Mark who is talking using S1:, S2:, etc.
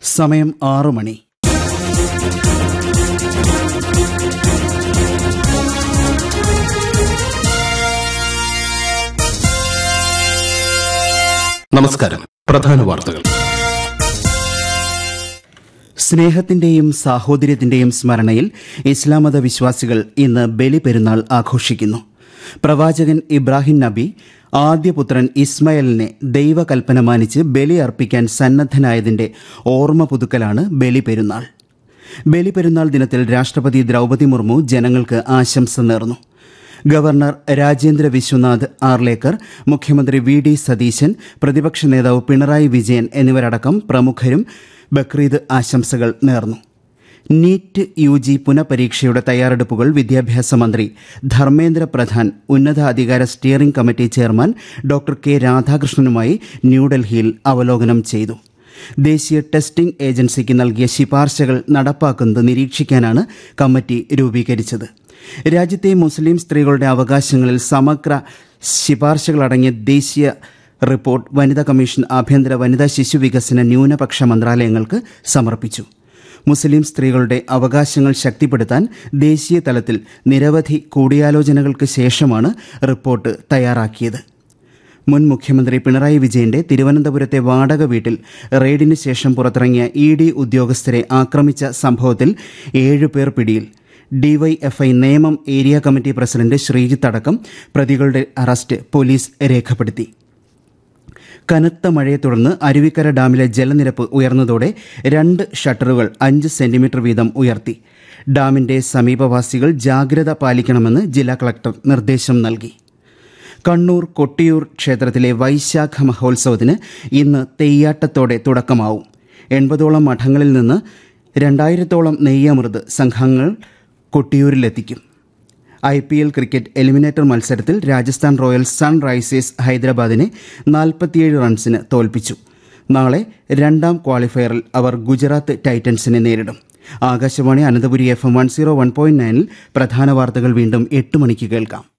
S1: സമയം ആറു മണി
S2: നമസ്കാരം പ്രധാന വാർത്തകൾ
S1: സ്നേഹത്തിന്റെയും സാഹോദര്യത്തിന്റെയും സ്മരണയിൽ ഇസ്ലാം മത വിശ്വാസികൾ ഇന്ന് ബലി പെരുന്നാൾ ആഘോഷിക്കുന്നു പ്രവാചകൻ ഇബ്രാഹിം നബി ആദ്യപുത്രൻ ഇസ്മയലിനെ ദൈവകൽപ്പന മാനിച്ച് ബലി അർപ്പിക്കാൻ സന്നദ്ധനായതിന്റെ ഓർമ്മ പുതുക്കലാണ് ബലി പെരുന്നാൾ ബലി പെരുന്നാൾ ദിനത്തിൽ രാഷ്ട്രപതി ദ്രൗപദി മുർമു ജനങ്ങൾക്ക് ആശംസ നേർന്നു ഗവർണർ രാജേന്ദ്ര വിശ്വനാഥ് ആർലേക്കർ മുഖ്യമന്ത്രി വി ഡി സതീശൻ പ്രതിപക്ഷ നേതാവ് പിണറായി വിജയൻ എന്നിവരടക്കം പ്രമുഖരും ബക്രീദ് ആശംസകൾ നേർന്നു നീറ്റ് യു ജി പുനഃപരീക്ഷയുടെ തയ്യാറെടുപ്പുകൾ വിദ്യാഭ്യാസ മന്ത്രി ധർമ്മേന്ദ്ര പ്രധാൻ ഉന്നതാധികാര steering committee chairman doctor K രാധാകൃഷ്ണനുമായി ന്യൂഡൽഹിയിൽ അവലോകനം ചെയ്തു ദേശീയ ടെസ്റ്റിംഗ് ഏജൻസിക്ക് നൽകിയ ശിപാർശകൾ നടപ്പാക്കുന്നത് നിരീക്ഷിക്കാനാണ് കമ്മിറ്റി രൂപീകരിച്ചത് രാജ്യത്തെ മുസ്ലിം സ്ത്രീകളുടെ അവകാശങ്ങളിൽ സമഗ്ര ശിപാർശകളടങ്ങിയ ദേശീയ റിപ്പോർട്ട് വനിതാ കമ്മീഷൻ ആഭ്യന്തര വനിതാ ശിശു വികസന ന്യൂനപക്ഷ മന്ത്രാലയങ്ങൾക്ക് സമർപ്പിച്ചു മുസ്ലിം സ്ത്രീകളുടെ അവകാശങ്ങൾ ശക്തിപ്പെടുത്താൻ ദേശീയ തലത്തിൽ നിരവധി കൂടിയാലോചനകൾക്ക് ശേഷമാണ് റിപ്പോർട്ട് തയ്യാറാക്കിയത് മുൻ മുഖ്യമന്ത്രി പിണറായി വിജയന്റെ തിരുവനന്തപുരത്തെ വാടക വീട്ടിൽ റെയ്ഡിന് ശേഷം പുറത്തിറങ്ങിയ ഇ ഡി ഉദ്യോഗസ്ഥരെ ആക്രമിച്ച സംഭവത്തിൽ ഏഴുപേർ പിടിയിൽ DYFI Nemam area committee president Sreejith അടക്കം പ്രതികളുടെ അറസ്റ്റ് പോലീസ് രേഖപ്പെടുത്തി കനത്ത മഴയെ തുടർന്ന് അരുവിക്കര ഡാമിലെ ജലനിരപ്പ് ഉയർന്നതോടെ രണ്ട് ഷട്ടറുകൾ അഞ്ച് സെന്റിമീറ്റർ വീതം ഉയർത്തി ഡാമിന്റെ സമീപവാസികൾ ജാഗ്രത പാലിക്കണമെന്ന് ജില്ലാ കളക്ടർ നിർദ്ദേശം നൽകി കണ്ണൂർ കൊട്ടിയൂർ ക്ഷേത്രത്തിലെ വൈശാഖ മഹോത്സവത്തിന് ഇന്ന് തെയ്യാട്ടത്തോടെ തുടക്കമാവും എൺപതോളം മഠങ്ങളിൽ നിന്ന് രണ്ടായിരത്തോളം നെയ്യമൃത് സംഘങ്ങൾ കൊട്ടിയൂരിലെത്തിക്കും I P L cricket eliminator മത്സരത്തിൽ രാജസ്ഥാൻ റോയൽസ് സൺറൈസേഴ്സ് ഹൈദരാബാദിനെ നാൽപ്പത്തിയേഴ് റൺസിന് തോൽപ്പിച്ചു നാളെ രണ്ടാം ക്വാളിഫയറിൽ അവർ ഗുജറാത്ത് ടൈറ്റൻസിനെ നേരിടും Akashvani Ananthapuri F M one zero one point നയനിൽ പ്രധാന വാർത്തകൾ വീണ്ടും എട്ട് മണിക്ക് കേൾക്കാം